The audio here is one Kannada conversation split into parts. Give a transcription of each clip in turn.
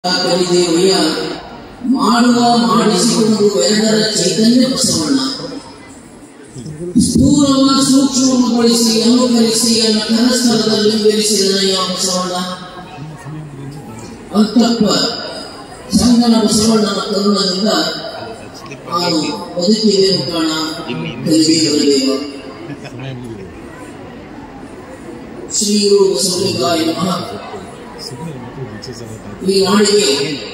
ಕಲಿದೇವಯ್ಯ ಮಾಡುವ ಮಾಡಿಸಿಕೊಂಡು ಎಲ್ಲರ ಚೈತನ್ಯ ಬಸವಣ್ಣ ಸ್ಥೂಲವ ಸೂಕ್ಷ್ಮಗೊಳಿಸಿ ಅನುಕರಿಸಿ ಅನ್ನ ಕರಸ್ಥಳದಲ್ಲಿ ಬೆರೆಸಿದನಯ್ಯ ಬಸವಣ್ಣ ಅಂತಪ್ಪ ಸಂಗನ ಬಸವಣ್ಣನ ಕರುಣದಿಂದ ನಾನು ಬದುಕಿದೆನು ಕಾಣ ಕಲಿದೇವ ಶ್ರೀ ಗುರು ಬಸವಲಿಂಗಾಯ ನಮಃ ಈ ನಾಡಿಗೆ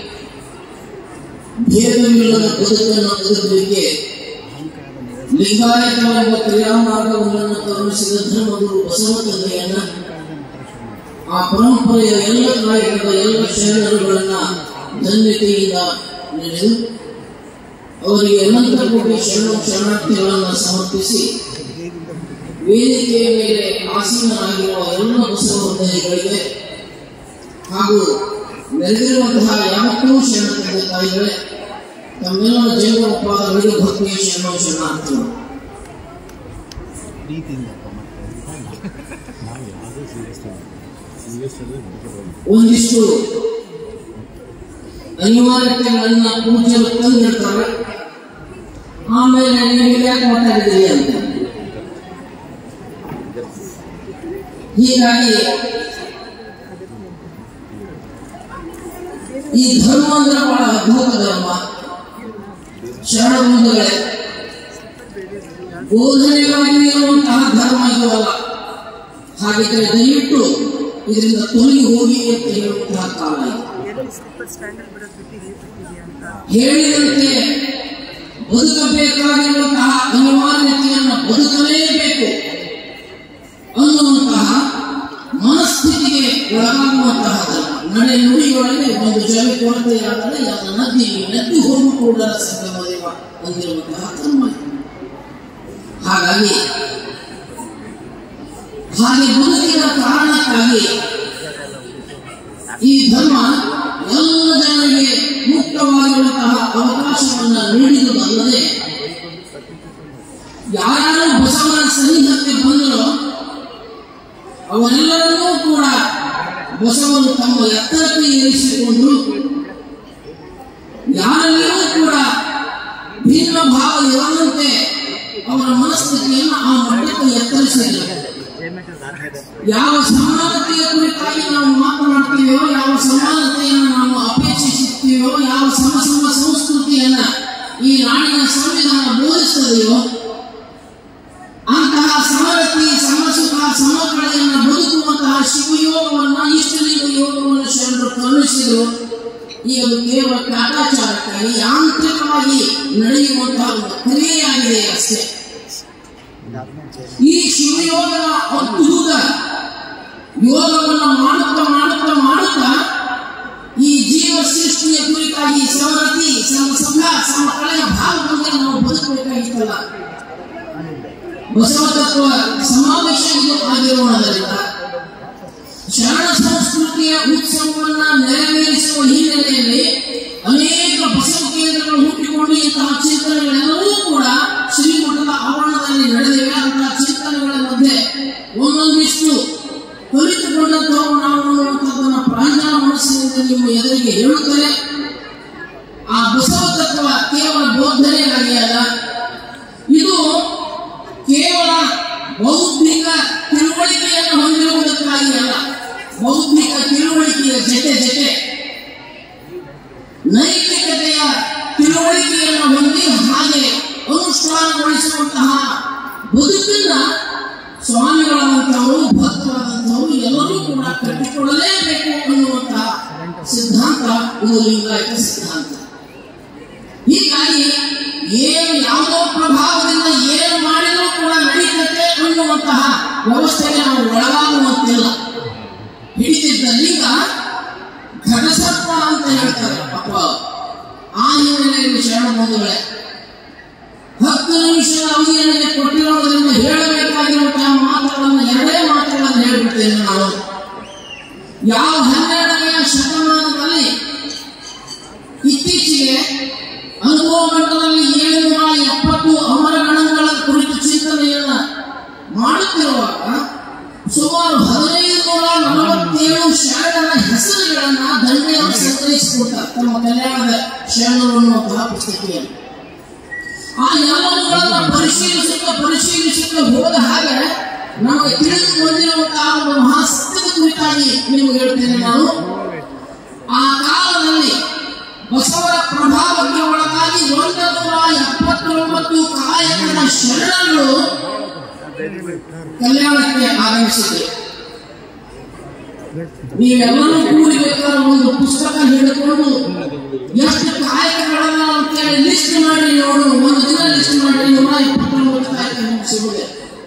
ಭೇದವಿಲ್ಲದ ಬದುಕನ್ನು ಬದುಕಲಿಕ್ಕೆ ಲಿಂಗಾಯತವೆಂಬ ಕ್ರಿಯಾಮಾರ್ಗವನ್ನು ಕರುಣಿಸಿದ ಧರ್ಮಗುರು ಬಸವ ತಂದೆಯನ್ನ ಆ ಪರಂಪರೆಯ ಎಲ್ಲ ನಾಯಕರ ಎಲ್ಲ ಶರಣರುಗಳನ್ನ ಧನ್ಯತೆಯಿಂದ ನೆನೆದು ಅವರಿಗೆ ಅನಂತ ಕೋಟಿ ಶರಣ ಶರಣಾರ್ಥಿಗಳನ್ನು ಸಮರ್ಪಿಸಿ ವೇದಿಕೆಯ ಮೇಲೆ ಆಸೀನರಾಗಿರುವ ಎಲ್ಲ ಬಸವ ಹೃದಯಗಳಿಗೆ ಹಾಗೂ ನೆರೆದಿರುವಂತಹ ಯಾವತ್ತೂ ಶರಣ ತಂದೆ ತಾಯಿಗಳೇ ತಮ್ಮೆಲ್ಲರ ಜೀವನೋಪಾದಗಳಿಗೆ ಭಕ್ತಿಯ ಶರಣ ಶರಣಾರ್ಥಿಗಳು ಪ್ರೀತಿಯಿಂದ ನಾವು ಯಾವುದೇ ಸೀರಿಯಸ್ ಸೀರಿಯಸ್ ಒಂದಿಷ್ಟು ಅನಿವಾರ್ಯತೆಗಳನ್ನ ಪೂಜ್ಯರು ತಂದಿರ್ತಾರೆ ಆಮೇಲೆ ನೀವು ಯಾಕೆ ಮಾತಾಡಿದ್ದೀರಿ ಅಂತ ಹೀಗಾಗಿ ಈ ಧರ್ಮ ಅಂದ್ರೆ ಬಹಳ ಅದ್ಭುತ ಧರ್ಮ ಶರಣ ಬಂಧುಗಳೇ ಬೋಧನೆಗಾಗಿ ಇರುವಂತಹ ಧರ್ಮ ಇರುವಲ್ಲ ಹಾಗಿದ್ರೆ ದಯವಿಟ್ಟು ಇದರಿಂದ ತೊಲಗಿ ಹೋಗಿ ಅಂತ ಹೇಳುವಂತಹ ಕಾಲ ಇದು ಸೂಪರ್ ಸ್ಟ್ಯಾಂಡರ್ಡ್ ಬಿಡೋದು ಬಿಟ್ಟಿದೆ ಬಿಟ್ಟಿದೆಯಾ ಅಂತ ಹೇಳಿದಂತೆ ಬದುಕಬೇಕಾಗಿರುವಂತಹ ಅನಿವಾರ್ಯತೆಯನ್ನು ಬದುಕಲೇಬೇಕು ಅನ್ನುವಂತಹ ಮನಸ್ಥಿತಿಗೆ ಒಳಗಾಗುವಂತಹ ಧರ್ಮ. ನಡೆ ನುಡಿಯೊಳಗೆ ಒಂದು ಜಲ ಕೊರತೆಯಾದರೆ ಅದರ ನದಿ ನದಿ ಹೋಗು ಕೂಡ ಸಂಗಮದೇವ ಅಂದಿರುವಂತಹ ಧರ್ಮ ಇದು. ಹಾಗಾಗಿ ಹಾಗೆ ಬದುಕಿನ ಕಾರಣಕ್ಕಾಗಿ ಈ ಧರ್ಮ ಎಲ್ಲ ಜನರಿಗೆ ಮುಕ್ತವಾಗಿರುವಂತಹ ಅವಕಾಶವನ್ನು ನೀಡಿರುವುದಲ್ಲದೆ ಯಾರು ಬಸವನ ಸನ್ನಿಧಕ್ಕೆ ಬಂದರೋ ಅವರೆಲ್ಲರನ್ನೂ ಕೂಡ ಬಸವನು ತಮ್ಮ ಎತ್ತರಕ್ಕೆ ಏರಿಸಿಕೊಂಡು ಯಾರಲ್ಲಿಯೂ ಕೂಡ ಭಿನ್ನ ಭಾವ ಇರುವಂತೆ ಅವರ ಮನಸ್ಥಿತಿಯನ್ನು ಆ ಮಟ್ಟಕ್ಕೆ ಎತ್ತರಿಸಿದರು ಯಾವ ಸಮಾನತೆಯ ಕುರಿತಾಗಿ ನಾವು ಮಾತನಾಡ್ತೀವೋ ಯಾವ ಸಮಾನತೆಯನ್ನು ನಾವು ಅಪೇಕ್ಷಿಸುತ್ತೀವೋ ಯಾವ ಸಮ ಸಮ ಸಂಸ್ಕೃತಿಯನ್ನ ಈ ನಾಡಿನ ಸಂವಿಧಾನ ಬೋಧಿಸುತ್ತದೆಯೋ ಅಂತಹ ಸಮರತಿ ಸಮಸುಖ ಸಮಕಳೆಯನ್ನು ಬದುಕುವಂತಹ ಶಿವಯೋಗವನ್ನ ಇಷ್ಟಲಿಂಗ ಯೋಗವನ್ನು ಶರಣರು ಕರುಣಿಸಿದರು ಈ ಅದು ಕೇವಲ ಕಾಟಾಚಾರಕ್ಕಾಗಿ ಯಾಂತ್ರಿಕವಾಗಿ ನಡೆಯುವಂತಹ ಒಂದು ಕ್ರಿಯೆಯಾಗಿದೆ ಅಷ್ಟೇ ಈ ಶಿವಯೋಗದ ಅದ್ಭುತ ಯೋಗವನ್ನು ಮಾಡುತ್ತಾ ಮಾಡುತ್ತಾ ಮಾಡುತ್ತಾ ಈ ಜೀವ ಸೃಷ್ಟಿಯ ಕುರಿತಾಗಿ ಸಮರತಿ ಸಮಸುಖ ಸಮಕಳೆಯ ಭಾಗದಲ್ಲಿ ನಾವು ಬದುಕಬೇಕಾಗಿತ್ತಲ್ಲ ಬಸವ ತತ್ವ ಸಮಾವೇಶ ಇದು ಆಗಿರುವುದರಿಂದ ಶರಣ ಸಂಸ್ಕೃತಿಯ ಉತ್ಸವವನ್ನ ನೆರವೇರಿಸುವ ಹಿನ್ನೆಲೆಯಲ್ಲಿ ಅನೇಕ ಬಸವ ಕೇಂದ್ರಗಳು ಹುಟ್ಟಿಕೊಂಡು ಇಂತಹ ಚಿಂತನೆಗಳೆಲ್ಲವೂ ಕೂಡ ಶ್ರೀಮಠದ ಆವರಣದಲ್ಲಿ ನಡೆದಿವೆ ಅಂತಹ ಚಿಂತನೆಗಳ ಮಧ್ಯೆ ಒಂದೊಂದಿಷ್ಟು ಕುರಿತುಕೊಂಡಂತವು ನಾವು ಅನ್ನುವಂಥದ್ದನ್ನ ಪ್ರಾಂಜಲ ಮನಸ್ಸಿನಿಂದ ನಿಮ್ಮ ಎದುರಿಗೆ ಹೇಳುತ್ತಾರೆ ಆ ಬಸವ ತತ್ವ ಕೇವಲ ಬೋಧನೆಯಾಗಿ ಅಲ್ಲ ಇದು ಕೇವಲ ಬೌದ್ಧಿಕ ತಿಳುವಳಿಕೆಯನ್ನು ಹೊಂದಿರುವುದಕ್ಕಾಗಿ ಅಲ್ಲ ಬೌದ್ಧಿಕ ತಿಳುವಳಿಕೆಯ ಜೊತೆ ಜೊತೆ ನೈತಿಕತೆಯ ತಿಳುವಳಿಕೆಯನ್ನು ಹೊಂದಿ ಹಾಗೆ ಅನುಷ್ಠಾನಗೊಳಿಸುವಂತಹ ಬದುಕನ್ನ ಸ್ವಾಮಿಗಳಾದಂಥವರು ಭಕ್ತರಾದಂಥವರು ಎಲ್ಲರೂ ಕೂಡ ಕಟ್ಟಿಕೊಳ್ಳಲೇಬೇಕು ಅನ್ನುವಂತಹ ಸಿದ್ಧಾಂತ ಇದು ಲಿಂಗಾಯತ ಸಿದ್ಧಾಂತ ಹೀಗಾಗಿ ಏನು ಯಾವುದೋ ಪ್ರಭಾವದಿಂದ ಏನು ಮಾಡಿದರೂ ಕೂಡ ನಡೀತದೆ ಅನ್ನುವಂತಹ ವ್ಯವಸ್ಥೆಗೆ ನಾವು ಒಳಗಾಗುವಂತಿಲ್ಲ ಹಿಡಿದಿದ್ದ ಲಿಂಗ ಘಟಸರ್ಪ ಅಂತ ಹೇಳ್ತಾರೆ ಪಾಪ ಆ ಹಿನ್ನೆಲೆಯಲ್ಲಿ ಶರಣ ಬಂಧುಗಳೇ ಹತ್ತು ನಿಮಿಷದ ಅವಧಿ ನನಗೆ ಕೊಟ್ಟಿರೋದ್ರಿಂದ ಹೇಳಬೇಕಾಗಿರುವಂತಹ ಮಾತುಗಳನ್ನು ಎರಡೇ ಮಾತುಗಳನ್ನು ಹೇಳಿಬಿಡ್ತೇನೆ ನಾನು ಯಾವ ಹನ್ನೆರಡನೆಯ ಶತಮಾನದಲ್ಲಿ ಇತ್ತೀಚೆಗೆ ಅನುಭವ ಮಂಡಲದಲ್ಲಿ ಏಳುನೂರ ಎಪ್ಪತ್ತು ಅಮರಗಣಗಳ ಕುರಿತು ಚಿಂತನೆಯನ್ನ ಮಾಡುತ್ತಿರುವಾಗ ಸುಮಾರು ಹದಿನೈದು ನೂರ ನಲವತ್ತೇಳು ಶರಣರ ಹೆಸರುಗಳನ್ನ ದಂಡೆಯನ್ನು ಸಂಗ್ರಹಿಸಿ ಸೇರಿಸ್ಕೊಡ್ತಾರೆ ತಮ್ಮ ಕಲ್ಯಾಣದ ಶರಣರು ಅನ್ನುವಂತಹ ಪುಸ್ತಕೆಯನ್ನು ಆ ಎಲ್ಲವುಗಳನ್ನ ಪರಿಶೀಲಿಸುತ್ತ ಪರಿಶೀಲಿಸುತ್ತ ಹೋದ ಹಾಗೆ ನಮಗೆ ತಿಳಿದು ಬಂದಿರುವಂತಹ ಒಂದು ಮಹಾಸತ್ಯದ ಕುರಿತಾಗಿ ನಿಮಗೆ ಹೇಳ್ತೇನೆ ನಾನು ಆ ಕಾಲದಲ್ಲಿ ಬಸವರ ಪ್ರಭಾವಕ್ಕೆ ಒಳಗಾಗಿ ಒಂದು ನೂರ ಎಪ್ಪತ್ತೊಂಬತ್ತು ಕಾಯಕದ ಶರಣರು ಕಲ್ಯಾಣಕ್ಕೆ ಆಗಮಿಸಿದ್ರು ನೀವೆಲ್ಲರೂ ಕೂಡಿ ಬೇಕಾದ್ರೆ ಒಂದು ಪುಸ್ತಕ ಹಿಡಿದುಕೊಂಡು ಎಷ್ಟು ಕಾಯಕಗಳನ್ನ ಅಂತೇಳಿ ಲಿಸ್ಟ್ ಮಾಡಿ ನೋಡು ಒಂದು ದಿನ ಲಿಸ್ಟ್ ಮಾಡಿ ನೂರ ಇಪ್ಪತ್ತೊಂಬತ್ತು ಕಾಯಕ ಮುಗಿಸಿರುವುದೇ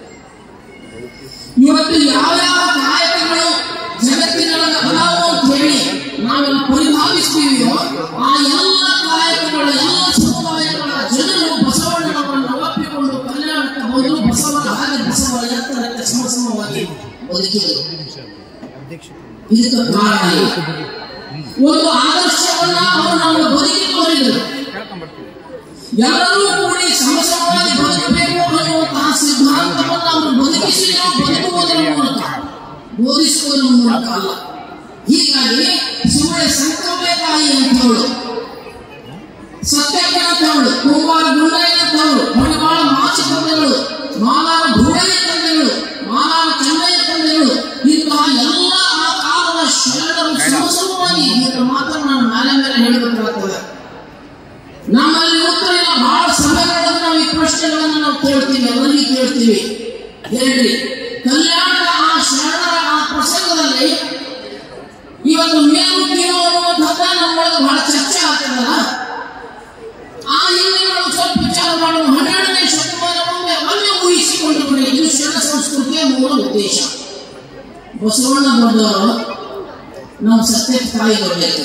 ಇವತ್ತು ಯಾವ್ಯಾವ ಕಾಯಕಗಳು ಜಗತ್ತಿನೊಳಗೆ ಅದಾವು ಅಂತ ಹೇಳಿ ನಾವೆಲ್ಲ ಪರಿಭಾವಿಸ್ತೀವಿಯೋ ಆ ಎಲ್ಲ ಕಾಯಕಗಳ ಎಲ್ಲ ಸಮುದಾಯಗಳ ಜನರು ಬಸವಣ್ಣನವರನ್ನು ಒಪ್ಪಿಕೊಂಡು ಕಲ್ಯಾಣಕ್ಕೆ ಬಂದು ಬಸವರ ಹಾಗೆ ಬಸವರ ಎತ್ತರಕ್ಕೆ ಸಮಸಮವಾಗಿ ಬದುಕಿದರು ಇದಕ್ಕೆ ಕಾರಣ ಇದೆ. ಒಂದು ಆದರ್ಶವನ್ನ ಅವರು ನಮ್ಮ ಬದುಕಿ ತೋರಿದರು ಎಲ್ಲರೂ ಕೂಡಿ ಸಮಸಮವಾಗಿ ಬದುಕಬೇಕು ಅನ್ನುವಂತಹ ಸಿದ್ಧಾಂತವನ್ನು ಅವರು ಬದುಕಿಸಿ ನಾವು ಬದುಕುವುದರ ಮೂಲಕ ಬೋಧಿಸುವುದರ ಮೂಲಕ ಅಲ್ಲ ಹೀಗಾಗಿ ಸುಮ್ಮನೆ ಸಂಕಲ್ಪಕಾಯಿ ಅಂತವಳು ಸತ್ಯಕ್ಕೆ ಅಂತವಳು ಕುಂಬಾರ ಗುಂಡಯ್ಯ ಅಂತವಳು ಮಣಿವಾಳ ಮಾಚಿ ತಂದೆಗಳು ಮಾಲಾರ ಭೂಡಯ್ಯ ತಂದೆಗಳು ಮಾಲಾರ ಚೆನ್ನಯ್ಯ ತಂದೆಗಳು ಇಂತಹ ಎಲ್ಲ ಆ ಕಾಲದ ಶರಣರು ಸಮಸಮವಾಗಿ ಇದರ ಮಾತನ್ನು ನಾನು ಮೇಲೆ ಮೇಲೆ ಹೇಳಬೇಕಾಗ್ತದೆ ನಮ್ಮಲ್ಲಿ ಉತ್ತರ ಇಲ್ಲ ಬಹಳ ಸಭೆಗಳಲ್ಲಿ ನಾವು ಈ ಪ್ರಶ್ನೆಗಳನ್ನು ನಾವು ಕೇಳ್ತೀವಿ ಎಲ್ಲರಿಗೂ ಕೇಳ್ತೀವಿ ಹೇಳ್ರಿ ಕಲ್ಯಾಣದ ಆ ಶರಣರ ಆ ಪ್ರಸಂಗದಲ್ಲಿ ಇವತ್ತು ಮೇಲು ಕೀಳು ಅನ್ನುವಂಥದ್ದ ನಮ್ಮೊಳಗೆ ಬಹಳ ಚರ್ಚೆ ಆಗ್ತದಲ್ಲ ಆ ಹಿಂದೆ ನಾವು ಸ್ವಲ್ಪ ವಿಚಾರ ಮಾಡುವ ಹನ್ನೆರಡನೇ ಶತಮಾನವೊಮ್ಮೆ ಒಮ್ಮೆ ಊಹಿಸಿಕೊಂಡು ಬಿಡಿ ಇದು ಶರಣ ಸಂಸ್ಕೃತಿಯ ಮೂಲ ಉದ್ದೇಶ ಬಸವಣ್ಣ ದೊಡ್ಡವರು ನಾವು ಸತ್ಯಕ್ಕೆ ತಾಯಿ ಬರಬೇಕು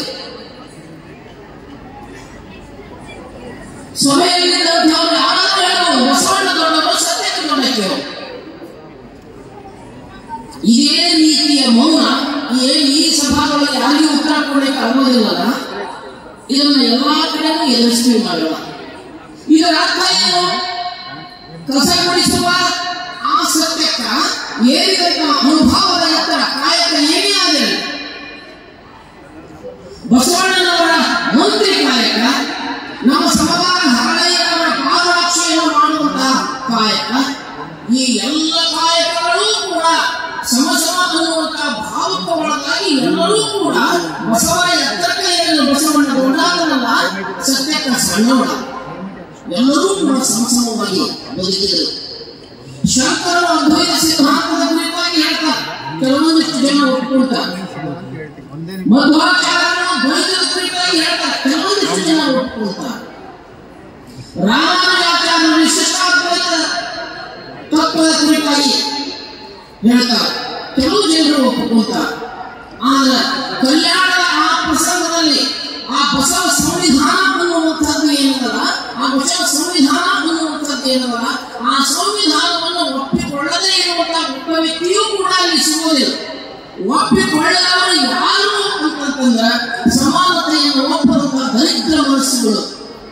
ಸಭೆಯಲ್ಲಿದ್ದಂಥವ್ರು ಯಾರಾದ್ರೂ ಹೇಳೋರು ಬಸವಣ್ಣ ದೊಡ್ಡವರು ಸತ್ಯಕ್ಕೆ ಬರಬೇಕು ಇದೇ ರೀತಿಯ ಮೌನ ಏನ್ ಈ ಸಭಾಗಳಿಗೆ ಯಾರಿಗೂ ಉತ್ತರ ಕೊಡಲಿಕ್ಕೆ ಆಗೋದಿಲ್ಲಲ್ಲ ಇದನ್ನ ಎಲ್ಲಾ ಕಡೆನೂ ಎದುರಿಸ್ತೀವಿ ಮಾಡೋಣ ಇದರ ಅರ್ಥ ಏನು ಕಸ ಗುಡಿಸುವ ಆ ಸತ್ಯಕ್ಕ ಏರಿದಂತ ಅನುಭವದ ಎತ್ತರ ಕಾಯಕ ಏನೇ ಆಗಲಿ ಬಸವಣ್ಣನವರ ಮಂತ್ರಿ ಕಾಯಕ ನಮ್ಮ ಸಮಗಾರ ಹರಳಯ್ಯನವರ ಪಾದರಕ್ಷೆಯನ್ನು ಮಾಡುವಂತಹ ಕಾಯಕ ಈ ಎಲ್ಲ ಕಾಯಕಗಳೂ ಕೂಡ ಸಮ ಸಮ ಅನ್ನುವಂತಹ ಭಾವಕ್ಕೆ ಒಳಗಾಗಿ ಎಲ್ಲರೂ ಕೂಡ ಬಸವರ ಎತ್ತರಕ್ಕೆ ಏನು ಬಸವಣ್ಣ ದೊಡ್ಡಾದನಲ್ಲ ಸತ್ಯಕ್ಕ ಸಣ್ಣವಳ ಎಲ್ಲರೂ ಕೂಡ ಸಮಸಮವಾಗಿ ಬದುಕಿದರು ಶಂಕರರು ಅದ್ವೈತ ಸಿದ್ಧಾಂತದ ಕುರಿತಾಗಿ ಹೇಳ್ತಾರೆ ಕೆಲವೊಂದಿಷ್ಟು ಜನ ಒಪ್ಪಿಕೊಳ್ತಾರೆ ಮಧ್ವಾಚಾರ್ಯರು ದ್ವೈತದ ಕುರಿತಾಗಿ ಹೇಳ್ತಾರೆ ಕೆಲವೊಂದಿಷ್ಟು ಜನ ಒಪ್ಪಿಕೊಳ್ತಾರೆ ರಾಮಾನುಜಾಚಾರ್ಯರು ವಿಶಿಷ್ಟಾದ್ವೈತ ತತ್ವದ ಕುರಿತಾಗಿ ಹೇಳ್ತಾರೆ ಕೆಲವು ಜನರು ಒಪ್ಪಿಕೊಳ್ತಾರೆ ಆದ್ರೆ ಕಲ್ಯಾಣದ ಆ ಪ್ರಸಂಗದಲ್ಲಿ ಆ ಬಸವ ಸಂವಿಧಾನ ಅನ್ನುವಂಥದ್ದು ಏನದಲ್ಲ ಆ ಬಸವ ಸಂವಿಧಾನ ಅನ್ನುವಂಥದ್ದು ಏನದಲ್ಲ ಆ ಸಂವಿಧಾನವನ್ನು ಒಪ್ಪಿಕೊಳ್ಳದೇ ಇರುವಂತಹ ಒಬ್ಬ ವ್ಯಕ್ತಿಯೂ ಕೂಡ ಅಲ್ಲಿ ಸಿಗುವುದಿಲ್ಲ ಒಪ್ಪಿಕೊಳ್ಳದವರು ಯಾರು ಅಂತಂತಂದ್ರೆ ಸಮಾನತೆಯನ್ನು ಒಪ್ಪದಂತಹ ದರಿದ್ರ ಮನಸ್ಸುಗಳು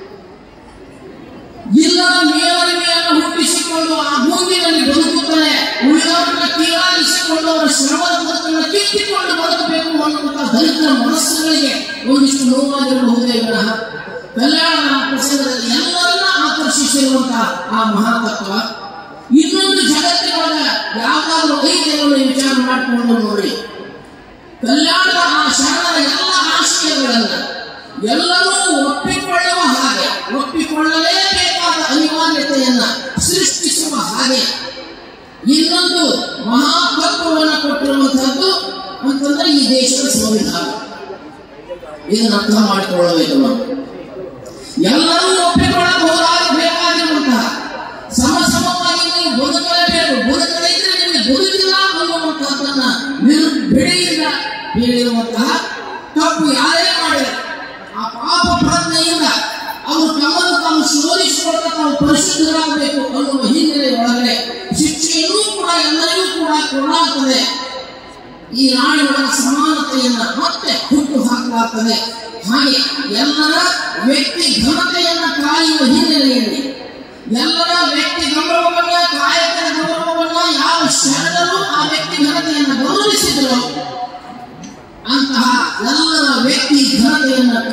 ಇಲ್ಲದ ಮೇಲರಿಮೆಯನ್ನು ಹುಟ್ಟಿಸಿಕೊಂಡು ಆ ಭೂಮಿಯಲ್ಲಿ ಬದುಕುತ್ತಾರೆ ಉಳಿದವರನ್ನ ಕೀಳಾಗಿಸಿಕೊಂಡು ಅವರ ಶ್ರಮದ ಬದುಕನ್ನು ಕಿತ್ತಿಕೊಂಡು ಬದುಕಬೇಕು ಅನ್ನುವಂತಹ ದರಿದ್ರ ಮನಸ್ಸುಗಳಿಗೆ ಒಂದಿಷ್ಟು ನೋವಾಗಿರಬಹುದೇ ವಿನಃ ಕಲ್ಯಾಣದ ಪ್ರಸಂಗದಲ್ಲಿ ಎಲ್ಲರನ್ನ ಆಕರ್ಷಿಸಿರುವಂತಹ ಆ ಮಹಾತತ್ವ ಇನ್ನೊಂದು ಜಗತ್ತಿನೊಳಗ ಯಾವ್ದಾದ್ರು ಐದೆಗಳು ವಿಚಾರ ಮಾಡಿಕೊಂಡು ನೋಡಿ ಕಲ್ಯಾಣದ ಆ ಶರಣರ ಎಲ್ಲ ಆಶಯಗಳನ್ನ ಎಲ್ಲರೂ ಒಪ್ಪಿಕೊಳ್ಳುವ ಹಾಗೆ ಒಪ್ಪಿಕೊಳ್ಳಲೇಬೇಕಾದ ಅನಿವಾರ್ಯತೆಯನ್ನ ಸೃಷ್ಟಿಸುವ ಹಾಗೆ ಇನ್ನೊಂದು ಮಹಾತತ್ವವನ್ನು ಕೊಟ್ಟಿರುವಂತಹದ್ದು ಅಂತಂದ್ರೆ ಈ ದೇಶದ ಸಂವಿಧಾನ ಇದನ್ನ ಅರ್ಥ ಮಾಡಿಕೊಳ್ಳಬೇಕು ನಾವು ಎಲ್ಲರೂ ಒಪ್ಪಿಕೊಳ್ಳಬಹುದಾದ ಬೇಕಾಗಿರುವಂತಹ ಸಮ ಸಮವಾಗಿ ನೀವು ಬದುಕಲೇಬೇಕು ಬದುಕಲಿದ್ರೆ ನಿಮಗೆ ಬದುಕಿಲ್ಲ ಅನ್ನುವಂತಹದ್ದನ್ನ ನಿರ್ ಬೆಳೆಯಿಂದ ಹೇಳಿರುವಂತಹ ತಪ್ಪು ಯಾರೇ ಮಾಡಿದರೆ ಆ ಪಾಪ ಪ್ರಜ್ಞೆಯಿಂದ ಅವರು ತಮ್ಮನ್ನು ತಾವು ಶೋಧಿಸಿಕೊಳ್ಳದ ತಾವು ಪರಿಶುದ್ಧರಾಗಬೇಕು ಅನ್ನುವ ಹಿನ್ನೆಲೆ ಒಳಗಡೆ ಶಿಕ್ಷೆಯನ್ನೂ ಕೂಡ ಎಲ್ಲರಿಗೂ ಕೂಡ ಕೊಡಲಾಗ್ತದೆ ಈ ನಾಡಿನೊಳಗ ಸಮಾನತೆಯನ್ನ ಮತ್ತೆ ಹುಟ್ಟು ಹಾಕಲಾಗ್ತದೆ ಹಾಗೆ ಎಲ್ಲರ ವ್ಯಕ್ತಿ ಘನತೆಯನ್ನ ಕಾಯುವ ಹಿನ್ನೆಲೆಯಲ್ಲಿ ಎಲ್ಲರ ವ್ಯಕ್ತಿ ಗೌರವವನ್ನ ಕಾಯಕದ ಗೌರವವನ್ನ ಯಾವ ಶರಣರು ಆ ವ್ಯಕ್ತಿ ಘನತೆಯನ್ನು ಗೌರವಿಸಿದ್ರು ಅಂತಹ ಎಲ್ಲರ ವ್ಯಕ್ತಿ ಘನತೆಯನ್ನ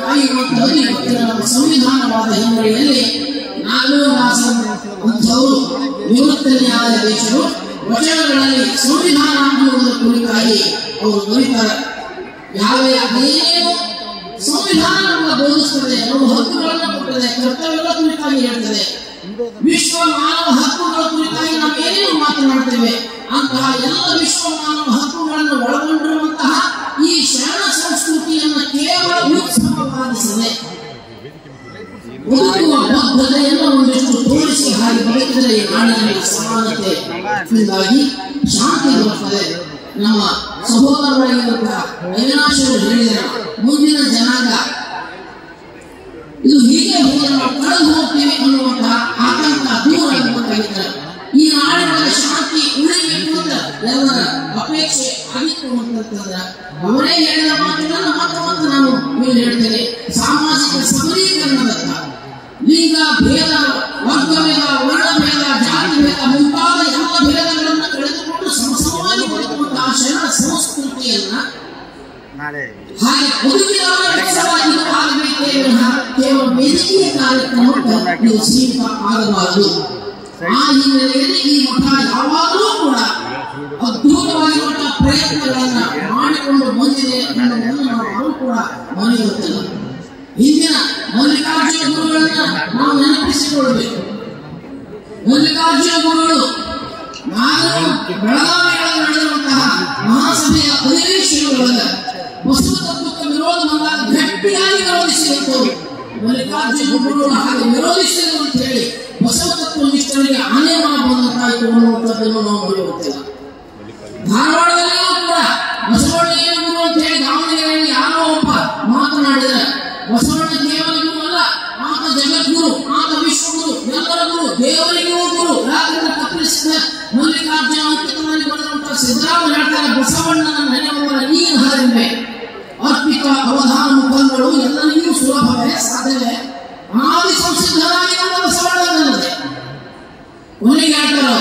ಸಂವಿಧಾನವಾದ ಹಿನ್ನೆಲೆಯಲ್ಲಿ ನಾಗರಾಜ ಅಂಥವರು ನಿವೃತ್ತ ನ್ಯಾಯಾಧೀಶರು ವಚನಗಳಲ್ಲಿ ಸಂವಿಧಾನ ಅನ್ನುವುದರ ಕುರಿತಾಗಿ ಅವರು ಬರೀತಾರೆ ಯಾವ ಅದೇನು ಸಂವಿಧಾನ ನಮಗೆ ಬೋಧಿಸುತ್ತದೆ ನಾವು ಹಕ್ಕುಗಳನ್ನು ಕೊಟ್ಟದೆ ಕರ್ತವ್ಯಗಳ ಕುರಿತಾಗಿ ಹೇಳ್ತದೆ ವಿಶ್ವ ಮಾನವ ಹಕ್ಕುಗಳ ಕುರಿತಾಗಿ ನಾವು ಏನೇನು ಮಾತನಾಡ್ತೇವೆ ಅಂತಹ ಎಲ್ಲ ವಿಶ್ವ ಮಾನವ ಹಕ್ಕುಗಳನ್ನು ಒಳಗೊಂಡಿರುವಂತಹ ಈ ಶರಣ ಸಂಸ್ಕೃತಿಯನ್ನು ಕೇವಲ ಉತ್ಸವವಾಗಿಸದೆ ಬದುಕುವ ಬದ್ಧತೆಯನ್ನು ಒಂದಿಷ್ಟು ತೋರಿಸಿ ಹಾಗೆ ಬದುಕಿದರೆ ಈ ನಾಡಿನಲ್ಲಿ ಸಮಾನತೆ ಹೀಗಾಗಿ ಶಾಂತಿ ಬರುತ್ತದೆ ನಮ್ಮ ಸಹೋದರರಾಗಿರುವಂತಹ ಅವಿನಾಶರು ಹೇಳಿದರು ಮುಂದಿನ ಜನಾಂಗ ಇದು ಹೀಗೆ ಹೋದರೆ ನಾವು ಕಳೆದು ಹೋಗ್ತೀವಿ ಅನ್ನುವಂತಹ ಆತಂಕ ದೂರ ಆಗಬೇಕಾಗಿದ್ದಾರೆ ಈ ನಾಡಿನಲ್ಲಿ ಶಾಂತಿ ಉಳಿಬೇಕು ಅಂತ ಎಲ್ಲರ ಅಪೇಕ್ಷೆ ಆಗಿತ್ತು ಅಂತಂದ್ರೆ ಅವರೇ ಹೇಳಿದ ಮಾತುಗಳನ್ನು ಮತ್ತೆ ಮತ್ತೆ ನಾವು ಮೇಲೆ ಹೇಳ್ತೇನೆ ಸಾಮಾಜಿಕ ಸಬಲೀಕರಣದತ್ತ ಲಿಂಗ ಭೇದ ವರ್ಗಭೇದ ವರ್ಣಭೇದ ಜಾತಿ ಭೇದ ಮುಂತಾದ ಎಲ್ಲ ಭೇದಗಳನ್ನು ಕಳೆದುಕೊಂಡು ಸಮಸಮವಾಗಿ ಬದುಕುವಂತಹ ಶರಣ ಸಂಸ್ಕೃತಿಯನ್ನ ನಾಳೆ ಹಾಗೆ ಬದುಕಿದವರ ಉತ್ಸವವಾಗಿ ಆಗಬೇಕೇ ವಿನಃ ಕೇವಲ ವೇದಿಕೆಯ ಕಾರ್ಯಕ್ರಮಕ್ಕೆ ಇದು ಸೀಮಿತ ಆಗಬಾರದು ಆ ಹಿನ್ನೆಲೆಯಲ್ಲಿ ಈ ಮಠ ಯಾವಾಗಲೂ ಕೂಡ ಅದ್ಭುತವಾಗಿರುವಂತಹ ಪ್ರಯತ್ನಗಳನ್ನ ಮಾಡಿಕೊಂಡು ಬಂದಿದೆ ಅನ್ನೋದನ್ನು ನಾವು ಯಾರೂ ಕೂಡ ಮರೆಯುತ್ತಿಲ್ಲ ಹಿಂದಿನ ಮಲ್ಲಿಕಾರ್ಜುನ ಗುರುಗಳನ್ನ ನಾವು ನೆನಪಿಸಿಕೊಳ್ಳಬೇಕು ಮಲ್ಲಿಕಾರ್ಜುನ ಗುರುಗಳು ನಾನು ಬೆಳಗಾವಿಯಲ್ಲಿ ನಡೆದಿರುವಂತಹ ಮಹಾಸಭೆಯ ಅಧಿವೇಶನದೊಳಗ ಬಸವ ತತ್ವಕ್ಕೆ ವಿರೋಧ ಬಂದಾಗ ಗಟ್ಟಿಯಾಗಿ ವಿರೋಧಿಸಿದಂತವರು ಮಲ್ಲಿಕಾರ್ಜುನ ಗುರುಗಳು ಹಾಗೆ ವಿರೋಧಿಸಿದರು ಅಂತ ಹೇಳಿ ಬಸವ ತತ್ವ ನಿಷ್ಠರಿಗೆ ಆನೆ ಬಂದಂತಾಯಿತು ಅನ್ನುವಂಥದ್ದನ್ನು ನಾವು ಮರೆಯುತ್ತಿಲ್ಲ ಧಾರವಾಡದಲ್ಲಿಯೂ ಕೂಡ ಬಸವಣ್ಣಯ್ಯ ಗುರು ಅಂತ ಹೇಳಿ ದಾವಣಗೆರೆಯಲ್ಲಿ ಯಾರೋ ಒಬ್ಬ ಮಾತನಾಡಿದರೆ ಬಸವಣ್ಣ ಕೇವಲ ಗುರು ಅಲ್ಲ ಆತ ಜಗದ್ಗುರು ಆತ ವಿಶ್ವಗುರು ಎಲ್ಲರ ಗುರು ದೇವರಿಗೂ ಗುರು ರಾತ್ರಿ ಕತ್ತರಿಸಿದ ಮಲ್ಲಿಕಾರ್ಜುನ ಅಂಕಿತದಲ್ಲಿ ಬರೆದಂತಹ ಸಿದ್ದರಾಮ ಹೇಳ್ತಾರೆ ಬಸವಣ್ಣನ ನೆನೆಯುವವರ ನೀನು ಹರಿವೆ ಅರ್ಪಿತ ಅವಧಾನ ಮುಖಂಡರು ಎಲ್ಲರಿಗೂ ಸುಲಭವೇ ಸಾಧ್ಯವೇ ಅನಾದಿ ಸಂಸಿದ್ಧರಾಗಿ ನಮ್ಮ ಬಸವಣ್ಣನಲ್ಲದೆ ಕೊನೆಗೆ ಹೇಳ್ತಾರೆ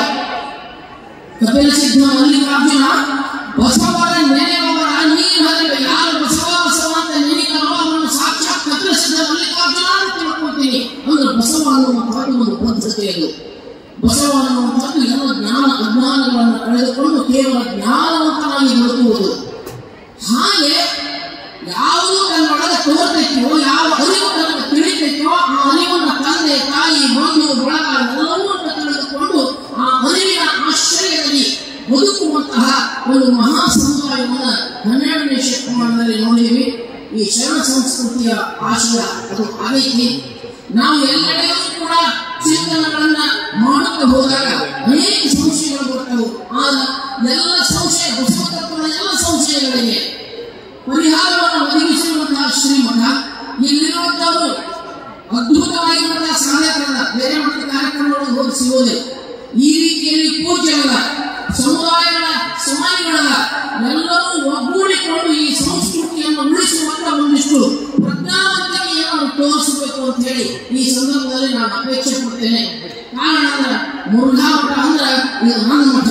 ಕಪಿಲ ಸಿದ್ಧ ಮಲ್ಲಿಕಾರ್ಜುನ ಬಸವರ ನೆನೆಯುವವರ ನೀರು ಹರಿವೆ ಯಾರು ಬಸವ ಬಸವ ಅಂತ ನೆನೆಯುತ್ತಾರೋ ಅವರನ್ನು ಸಾಕ್ಷಾತ್ ಕಪಿಲ ಸಿದ್ಧ ಮಲ್ಲಿಕಾರ್ಜುನ ಅಂತ ತಿಳ್ಕೊಳ್ತೀನಿ ಅಂದ್ರೆ ಬಸವ ಅನ್ನುವಂಥದ್ದು ಒಂದು ಪದ್ಧತಿಯದು ಬಸವ ಅನ್ನುವಂಥದ್ದು ಎಲ್ಲ ಜ್ಞಾನ ಅಜ್ಞಾನಗಳನ್ನು ಕಳೆದುಕೊಂಡು ಕೇವಲ ಜ್ಞಾನವಂತನಾಗಿ ಬದುಕುವುದು ಹಾಗೆ ಯಾವುದು ತನ್ನೊಳಗೆ ತೋರ್ತೈತೋ ಯಾವ ಅರಿವು ತನಗೆ ತಿಳಿತೈತೋ ಆ ಅರಿವನ್ನು ತಂದೆ ತಾಯಿ ಬಂಧು ಬಳಗ ಎಲ್ಲವನ್ನೂ ತಿಳಿದುಕೊಂಡು ಆ ಅರಿವಿನ ಆಶ್ರಯದಲ್ಲಿ ಬದುಕುವಂತಹ ಒಂದು ಮಹಾ ಸಮುದಾಯವನ್ನು ಹನ್ನೆರಡನೇ ಶತಮಾನದಲ್ಲಿ ನೋಡಿದ್ವಿ ಈ ಶರಣ ಸಂಸ್ಕೃತಿಯ ಆಶಯ ಅದು ಆಗೈತಿ ನಾವು ಎಲ್ಲೆಡೆಯೂ ಕೂಡ ಚಿಂತನೆಗಳನ್ನ ಮಾಡುತ್ತಾ ಹೋದಾಗ ಅನೇಕ ಸಂಶಯಗಳು ಬರ್ತವು ಆದ್ರೆ ಎಲ್ಲ ಸಂಶಯ ಬಸವ ತತ್ವದ ಎಲ್ಲ ಸಂಶಯಗಳಿಗೆ ಪರಿಹಾರವನ್ನು ಒದಗಿಸಿರುವಂತಹ ಶ್ರೀಮಠ ಇಲ್ಲಿರುವಂತವರು ಅದ್ಭುತವಾಗಿರುವಂತಹ ಸಾಧಕರಲ್ಲ ಬೇರೆ ಮಠದ ಕಾರ್ಯಕ್ರಮಗಳನ್ನು ಹೋಗಿ ಸಿಗೋದೆ ಈ ರೀತಿಯಲ್ಲಿ ಪೂಜ್ಯರಲ್ಲ ಸಮುದಾಯಗಳ ಸಮಾಜಗಳಲ್ಲ ಎಲ್ಲರೂ ಒಗ್ಗೂಡಿಕೊಂಡು ಈ ಸಂಸ್ಕೃತಿಯನ್ನು ಉಳಿಸುವಂತ ಒಂದಿಷ್ಟು ಪ್ರಜ್ಞಾವಂತಿಕೆಯನ್ನು ತೋರಿಸಬೇಕು ಅಂತ ಹೇಳಿ ಈ ಸಂದರ್ಭದಲ್ಲಿ ನಾನು ಅಪೇಕ್ಷೆ ಪಡ್ತೇನೆ ಕಾರಣ ಅಂದ್ರೆ ಮುರುಘಾ ಮಠ ಅಂದ್ರೆ ಇದು ನನ್ನ ಮಠ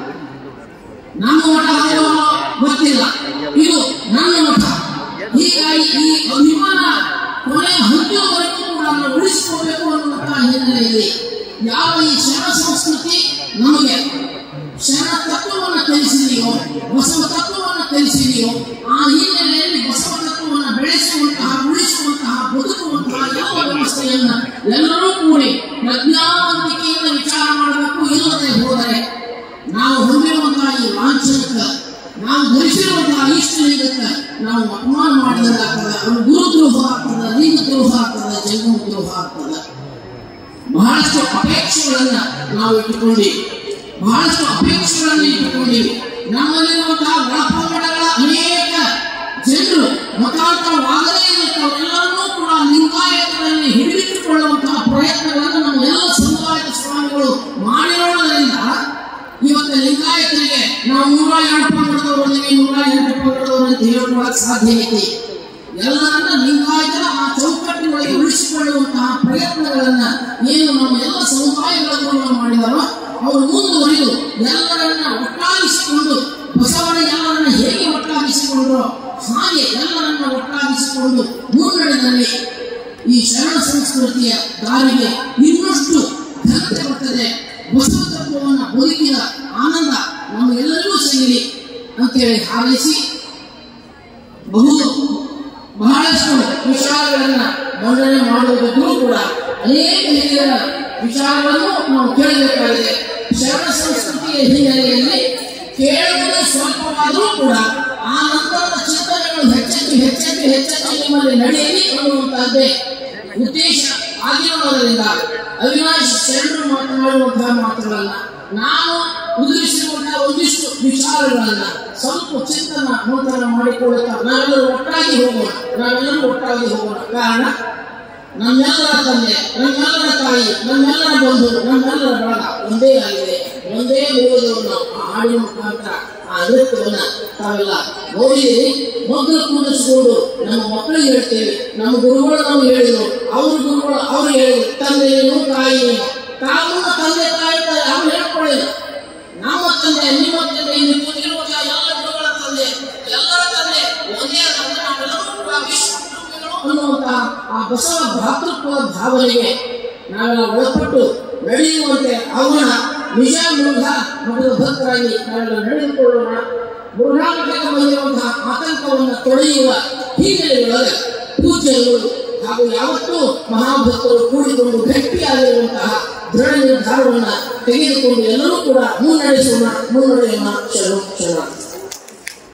ನಮ್ಮ ಮಠ ಹೌದೋ ಗೊತ್ತಿಲ್ಲ ಇದು ನನ್ನ ಮಠ ಹೀಗಾಗಿ ಈ ಅಭಿಮಾನ ಕೊನೆಯ ಹಂತದವರೆಗೂ ಕೂಡ ನಾವು ಉಳಿಸಿಕೋಬೇಕು ಅನ್ನುವಂತಹ ಹಿನ್ನೆಲೆಯಲ್ಲಿ ಯಾವ ಈ ಶರಣ ಸಂಸ್ಕೃತಿ ನಮಗೆ ಶರಣ ತತ್ವವನ್ನು ಕಲಿಸಿದೆಯೋ ಬಸವ ತತ್ವವನ್ನು ಕಲಿಸಿದೆಯೋ ಆ ಹಿನ್ನೆಲೆಯಲ್ಲಿ ಬಸವ ತತ್ವವನ್ನು ಬೆಳೆಸುವಂತಹ ಉಳಿಸುವಂತಹ ಬದುಕುವಂತಹ ಯಾವ ವ್ಯವಸ್ಥೆಯನ್ನ ಎಲ್ಲರೂ ಕೂಡಿ ಪ್ರಜ್ಞಾವಂತಿಕೆಯಿಂದ ವಿಚಾರ ಮಾಡಬೇಕು ಇಲ್ಲದೆ ಹೋದರೆ ನಾವು ಹೊಂದಿರುವಂತಹ ಈ ಲಾಂಛನಕ್ಕೆ ನಾವು ಧರಿಸಿರುವಂತಹ ಇಷ್ಟಲಿಂಗಕ್ಕೆ ನಾವು ಅಪಮಾನ ಮಾಡಿದಂತಾಗ್ತದೆ ಅದು ಗುರುದ್ರೋಹ ಆಗ್ತದೆ ಲಿಂಗ ದ್ರೋಹ ಆಗ್ತದೆ ಜಂಗಮ ದ್ರೋಹ ಆಗ್ತದೆ ಬಹಳಷ್ಟು ಅಪೇಕ್ಷೆಗಳನ್ನ ನಾವು ಇಟ್ಟುಕೊಂಡಿವಿ ಬಹಳಷ್ಟು ಅಪೇಕ್ಷೆಗಳನ್ನು ಇಟ್ಟುಕೊಂಡಿವಿ ನಮ್ಮಲ್ಲಿರುವಂತಹ ಒಳಪಂಗಡಗಳ ಅನೇಕ ಜನರು ಮತಾಂತರವಾಗದೇ ಇರುತ್ತವರೆಲ್ಲರನ್ನೂ ಕೂಡ ಲಿಂಗಾಯತದಲ್ಲಿ ಹಿಡಿದಿಟ್ಟುಕೊಳ್ಳುವಂತಹ ಪ್ರಯತ್ನಗಳನ್ನು ನಮ್ಮ ಎಲ್ಲ ಸಮುದಾಯದ ಸ್ವಾಮಿಗಳು ಮಾಡಿರೋದ್ರಿಂದ ಇವತ್ತು ಲಿಂಗಾಯತರಿಗೆ ನಾವು ನೂರ ಎರಡು ಪಂಗಡದವರಿಗೆ ನೂರ ಎಂಟು ಪಂಗಡದವರು ಅಂತ ಹೇಳ್ಕೊಳ್ಳಕ್ ಸಾಧ್ಯ ಐತಿ ಎಲ್ಲರನ್ನ ಲಿಂಗಾಯತರ ಆ ಚೌಕಟ್ಟಿನೊಳಗೆ ಉಳಿಸಿಕೊಳ್ಳುವಂತಹ ಪ್ರಯತ್ನಗಳನ್ನ ಏನು ನಮ್ಮ ಎಲ್ಲ ಸಮುದಾಯಗಳ ಗುರುಗಳು ಮಾಡಿದಾರೋ ಅವರು ಮುಂದುವರಿದು ಎಲ್ಲರನ್ನ ಒಟ್ಟಾಗಿಸಿಕೊಂಡು ಬಸವನ ಎಲ್ಲರನ್ನ ಹೇಗೆ ಒಟ್ಟಾಗಿಸಿಕೊಂಡ್ರೋ ಹಾಗೆ ಎಲ್ಲರನ್ನ ಒಟ್ಟಾಗಿಸಿಕೊಂಡು ಮುನ್ನಡೆದಲ್ಲಿ ಈ ಶರಣ ಸಂಸ್ಕೃತಿಯ ದಾರಿಗೆ ಇನ್ನಷ್ಟು ಘನತೆ ಬರ್ತದೆ ಬಸವ ತತ್ವವನ್ನು ಬದುಕಿದ ಆನಂದ ನಮಗೆಲ್ಲರಿಗೂ ಸಿಗಲಿ ಅಂತೇಳಿ ಹಾರೈಸಿ ಬಹು ಬಹಳಷ್ಟು ವಿಚಾರಗಳನ್ನ ಮಂಡನೆ ಮಾಡುವುದಕ್ಕೂ ಕೂಡ ಅನೇಕ ಹಿರಿಯರ ವಿಚಾರಗಳನ್ನು ನಾವು ಕೇಳಬೇಕಾಗಿದೆ ಶರಣ ಸಂಸ್ಕೃತಿಯ ಹಿನ್ನೆಲೆಯಲ್ಲಿ ಕೇಳುವುದು ಸ್ವಲ್ಪವಾದರೂ ಕೂಡ ಆ ನಂತರದ ಚಿಂತನೆಗಳು ಹೆಚ್ಚೆಚ್ಚು ಹೆಚ್ಚೆಚ್ಚು ಹೆಚ್ಚೆಚ್ಚು ನಿಮ್ಮಲ್ಲಿ ನಡೆಯಲಿ ಅನ್ನುವಂತಹದ್ದೇ ಉದ್ದೇಶ ಆಗಿರುವುದರಿಂದ ಅವಿನಾಶ್ ಶರಣರು ಮಾತನಾಡುವಂತಹ ಮಾತುಗಳನ್ನ ನಾನು ಉದುರಿಸಿರುವಂತಹ ಒಂದಿಷ್ಟು ವಿಚಾರಗಳನ್ನ ಸ್ವಲ್ಪ ಚಿಂತನ ನೂತನ ಮಾಡಿಕೊಳ್ಳುತ್ತಾ ನಾವೆಲ್ಲರೂ ಒಟ್ಟಾಗಿ ಹೋಗೋಣ ನಾವೆಲ್ಲರೂ ಒಟ್ಟಾಗಿ ಹೋಗೋಣ ಕಾರಣ ನಮ್ಮೆಲ್ಲರ ತಂದೆ ನಮ್ಮೆಲ್ಲರ ತಾಯಿ ನಮ್ಮೆಲ್ಲರ ಬಂಧು ನಮ್ಮೆಲ್ಲರ ಬಳಗ ಒಂದೇ ಆಗಿದೆ ಒಂದೇ ಮೂಲದವನ್ನು ಆ ಹಾಡಿನ ಮುಖಾಂತರ ಆ ನೃತ್ಯವನ್ನ ತಾವೆಲ್ಲ ನೋಡಿದಿರಿ ಮಕ್ಕಳು ಕೂಡಿಸ್ಕೊಂಡು ನಮ್ಮ ಮಕ್ಕಳಿಗೆ ಹೇಳ್ತೇವೆ ನಮ್ಮ ಗುರುಗಳು ನಾವು ಹೇಳಿದ್ರು ಅವ್ರ ಗುರುಗಳು ಅವ್ರು ಹೇಳಿದ್ರು ತಂದೆಯೇನು ತಾಯಿಯೇನು ತಾವು ತಂದೆ ತಾಯಿ ಯಾರು ಹೇಳ್ಕೊಳ್ಳಿಲ್ಲ ನಮ್ಮ ತಂದೆ ನಿಮ್ಮ ತಂದೆ ಇಲ್ಲಿ ಕೂತಿರುವಂತಹ ಎಲ್ಲ ಗುರುಗಳ ತಂದೆ ಎಲ್ಲರ ತಂದೆ ಒಂದೇ ತಂದೆ ನಾವೆಲ್ಲರೂ ಕೂಡ ವಿಶ್ವ ಕುಟುಂಬಗಳು ಅನ್ನುವಂತಹ ಆ ಬಸವ ಭ್ರಾತೃತ್ವದ ಭಾವನೆಗೆ ನಾವೆಲ್ಲ ಒಳಪಟ್ಟು ನಡೆಯುವಂತೆ ಆಗೋಣ ನಿಜ ಮುರುಘ ಮಠದ ಭಕ್ತರಾಗಿ ನಾವೆಲ್ಲ ನಡೆದುಕೊಳ್ಳೋಣ ಮುರುಘಾ ಮಠಕ್ಕೆ ಬಂದಿರುವಂತಹ ಆತಂಕವನ್ನು ತೊಳೆಯುವ ಹಿನ್ನೆಲೆಯೊಳಗೆ ಪೂಜ್ಯರುಗಳು ಹಾಗೂ ಯಾವತ್ತೂ ಮಹಾಭಕ್ತರು ಕೂಡಿಕೊಂಡು ಗಟ್ಟಿಯಾಗಿರುವಂತಹ ದೃಢ ನಿರ್ಧಾರವನ್ನು ತೆಗೆದುಕೊಂಡು ಎಲ್ಲರೂ ಕೂಡ ಮುನ್ನಡೆಸೋಣ ಮುನ್ನಡೆಯೋಣ ಶರಣ ಶರಣ